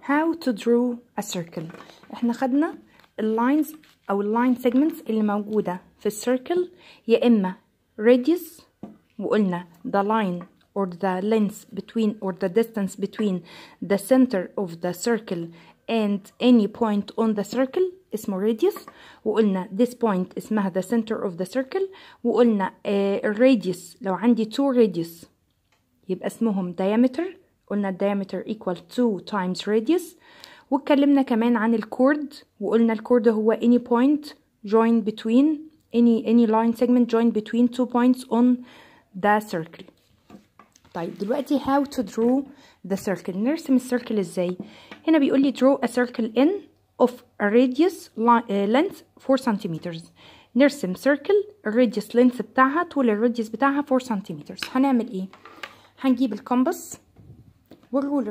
how to draw a circle احنا خدنا اللاينز او اللاين segments اللي موجودة في السيركل يا اما radius وقلنا the line or the length between or the distance between the center of the circle and any point on the circle اسمه radius وقلنا this point اسمها the center of the circle وقلنا uh, radius لو عندي two radius يبقى اسمهم diameter قلنا diameter equal 2 times radius واتكلمنا كمان عن الكورد وقلنا الكورد هو any point joined between any any line segment joined between two points on the circle طيب دلوقتي how to draw the circle نرسم السيركل ازاي هنا بيقول لي draw a circle in of a radius length 4 centimeters نرسم circle الراديوس length بتاعها طول الراديوس بتاعها 4 centimeters هنعمل ايه هنجيب الكومباس والرولر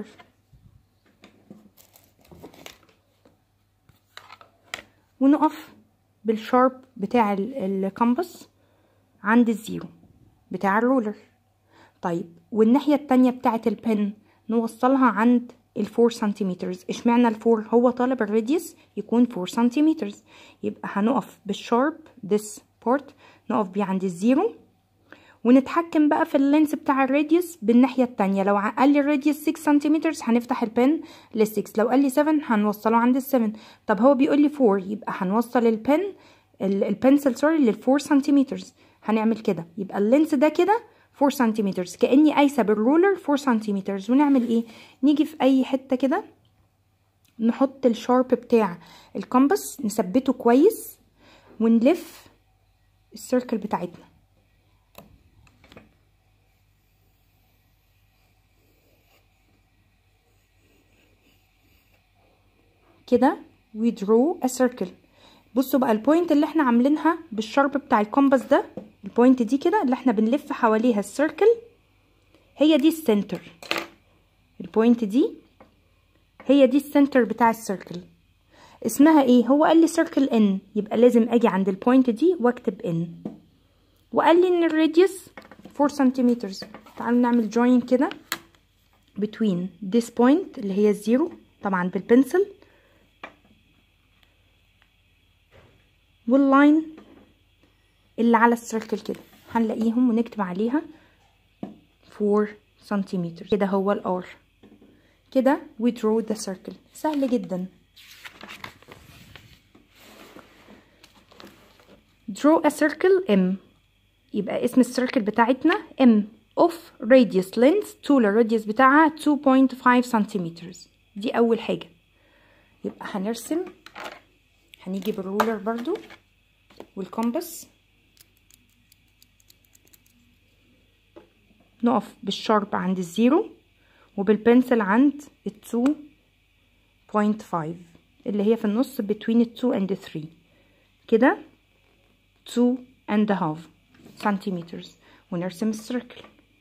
ونقف بالشارب بتاع الكومباس عند الزيرو بتاع الرولر طيب والناحية التانية بتاعة البن نوصلها عند الفور سنتيمترز اشمعنى الفور هو طالب الراديوس يكون فور سنتيمترز يبقى هنقف بالشارب this part نقف بيه عند الزيرو ونتحكم بقى في اللينس بتاع الراديوس بالناحية التانية لو قال لي الراديوس 6 سنتيمتر هنفتح البن لل 6 لو قال لي 7 هنوصله عند ال 7 طب هو بيقول لي 4 يبقى هنوصل البن البنسل سوري لل 4 سنتيمتر هنعمل كده يبقى اللينس ده كده 4 سنتيمتر كأني قايسة بالرولر 4 سنتيمتر ونعمل ايه نيجي في اي حتة كده نحط الشارب بتاع الكومباس نثبته كويس ونلف السيركل بتاعتنا كده we draw a circle بصوا بقى البوينت اللي احنا عاملينها بالشرب بتاع الكومباس ده البوينت دي كده اللي احنا بنلف حواليها السيركل هي دي السنتر البوينت دي هي دي السنتر بتاع السيركل اسمها ايه هو قال لي سيركل ان يبقى لازم اجي عند البوينت دي واكتب ان وقال لي ان الراديوس 4 سنتيمتر تعالوا نعمل جوين كده between this point اللي هي الزيرو طبعا بالبنسل واللاين اللي على السيركل كده هنلاقيهم ونكتب عليها 4 سنتيمتر كده هو الار كده we draw the circle سهل جدا draw a circle M يبقى اسم السيركل بتاعتنا M of radius length طول الراديوس بتاعها 2.5 سنتيمتر دي أول حاجة يبقى هنرسم هنيجي بالرولر برضو والكومباس نقف بالشارب عند الزيرو وبالبنسل عند ال 2.5 اللي هي في النص between ال 2 and 3 كده 2 and a half centimeters ونرسم السيركل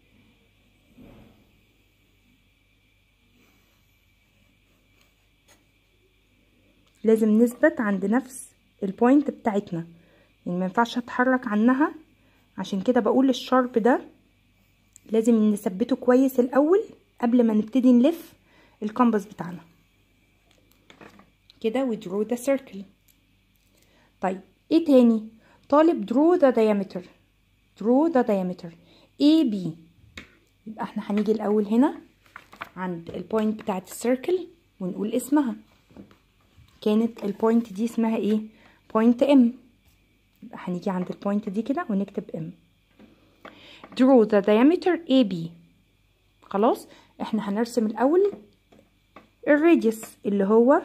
لازم نثبت عند نفس البوينت بتاعتنا يعني ما ينفعش اتحرك عنها عشان كده بقول الشارب ده لازم نثبته كويس الاول قبل ما نبتدي نلف الكومباس بتاعنا كده we draw the circle طيب ايه تاني طالب draw the diameter draw the diameter AB يبقى احنا هنيجي الاول هنا عند البوينت بتاعت السيركل ونقول اسمها كانت البوينت دي اسمها ايه بوينت ام يبقى هنيجي عند البوينت دي كده ونكتب ام draw the diameter AB خلاص احنا هنرسم الاول الراديوس اللي هو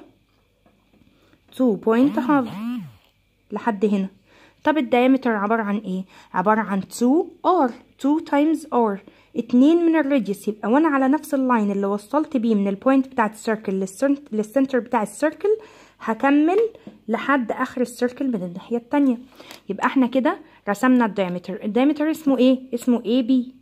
2.5 لحد هنا طب الدايمتر عبارة عن ايه عبارة عن 2 r 2 times r اتنين من الراديوس يبقى وانا على نفس اللاين اللي وصلت بيه من البوينت بتاعت السيركل للسنتر بتاع السيركل هكمل لحد اخر السيركل من الناحية التانية يبقى احنا كده رسمنا الدايمتر الدايمتر اسمه ايه اسمه اي بي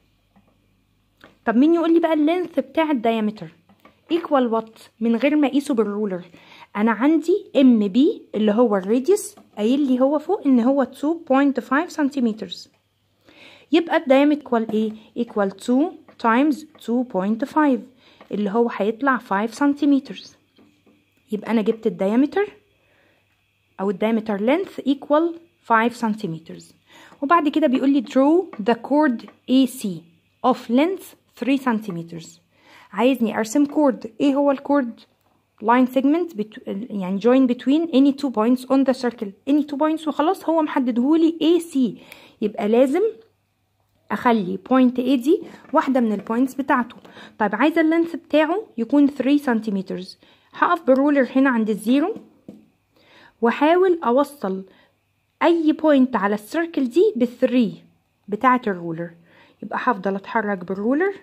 طب مين يقول لي بقى اللينث بتاع الدايمتر ايكوال وات من غير ما اقيسه بالرولر انا عندي ام بي اللي هو الراديوس قايل لي هو فوق ان هو 2.5 سنتيمتر يبقى الدايمتر ايكوال ايه ايكوال 2 times 2.5 اللي هو هيطلع 5 سنتيمتر يبقى انا جبت الدايمتر او الدايمتر length equal 5 سنتيمتر وبعد كده بيقول لي draw the chord AC of length 3 سنتيمتر عايزني ارسم كورد ايه هو الكورد line segment bet... يعني join between any two points on the circle any two points وخلاص هو محددهولي AC يبقى لازم اخلي point A دي واحدة من البوينتس بتاعته طيب عايزة اللينث بتاعه يكون 3 سنتيمتر هقف بالرولر هنا عند الزيرو واحاول اوصل اي بوينت على السيركل دي بالثري بتاعة الرولر يبقى هفضل اتحرك بالرولر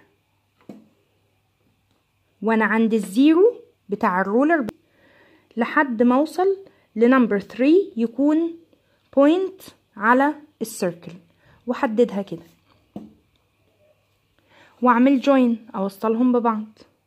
وانا عند الزيرو بتاع الرولر لحد ما اوصل لنمبر 3 يكون بوينت على السيركل واحددها كده واعمل جوين اوصلهم ببعض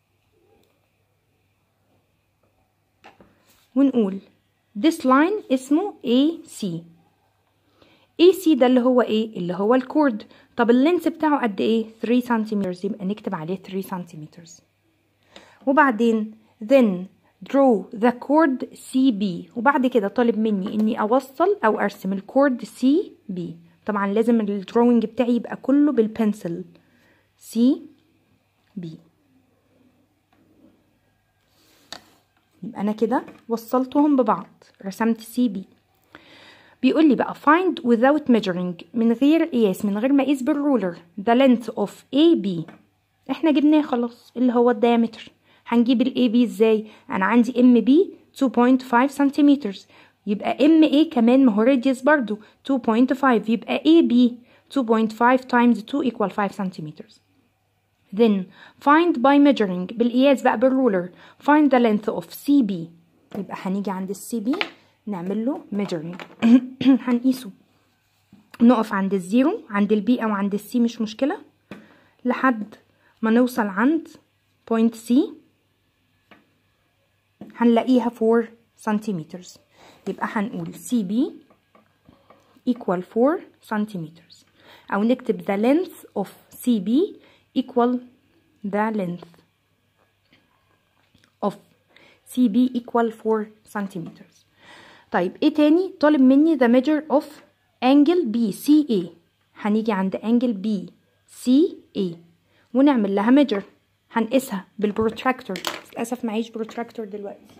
ونقول this line اسمه AC AC ده اللي هو ايه اللي هو الكورد طب اللينس بتاعه قد ايه 3 سنتيمتر يبقى نكتب عليه 3 سنتيمتر وبعدين then draw the chord CB وبعد كده طالب مني اني اوصل او ارسم الكورد CB طبعا لازم الدروينج بتاعي يبقى كله بالبنسل CB يبقى انا كده وصلتهم ببعض رسمت CB بيقول لي بقى find without measuring من غير قياس من غير ما اقيس بالرولر the length of AB احنا جبناه خلاص اللي هو الدايمتر هنجيب الاي بي ازاي انا عندي ام بي 2.5 سنتيمتر يبقى ام اي كمان ما هو راديوس برضو 2.5 يبقى اي بي 2.5 times 2 equal 5 سنتيمتر then find by measuring بالقياس بقى بالرولر find the length of CB يبقى هنيجي عند السي بي نعمل له measuring هنقيسه نقف عند الزيرو عند البي او عند السي مش مشكله لحد ما نوصل عند point C هنلاقيها 4 سنتيمتر يبقى هنقول CB equal 4 سنتيمتر أو نكتب the length of CB equal the length of CB equal 4 سنتيمتر طيب ايه تاني طالب مني the measure of angle BCA هنيجي عند angle BCA ونعمل لها measure هنقيسها بالبروتراكتور للاسف معيش بروتراكتور دلوقتي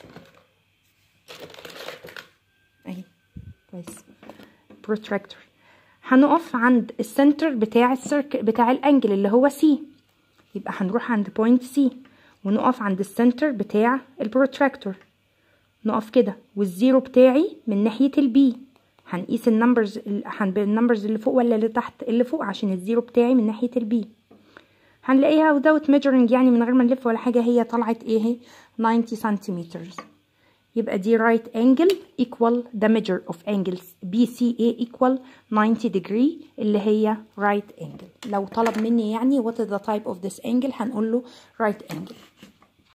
اهي كويس بروتراكتور هنقف عند السنتر بتاع السيرك بتاع الانجل اللي هو سي يبقى هنروح عند بوينت سي ونقف عند السنتر بتاع البروتراكتور نقف كده والزيرو بتاعي من ناحية البي هنقيس النمبرز النمبرز اللي فوق ولا اللي تحت اللي فوق عشان الزيرو بتاعي من ناحية البي هنلاقيها without measuring يعني من غير ما نلف ولا حاجة هي طلعت ايه هي 90 سنتيمتر يبقى دي right angle equal the measure of angles BCA equal 90 degree اللي هي right angle لو طلب مني يعني what is the type of this angle هنقول له right angle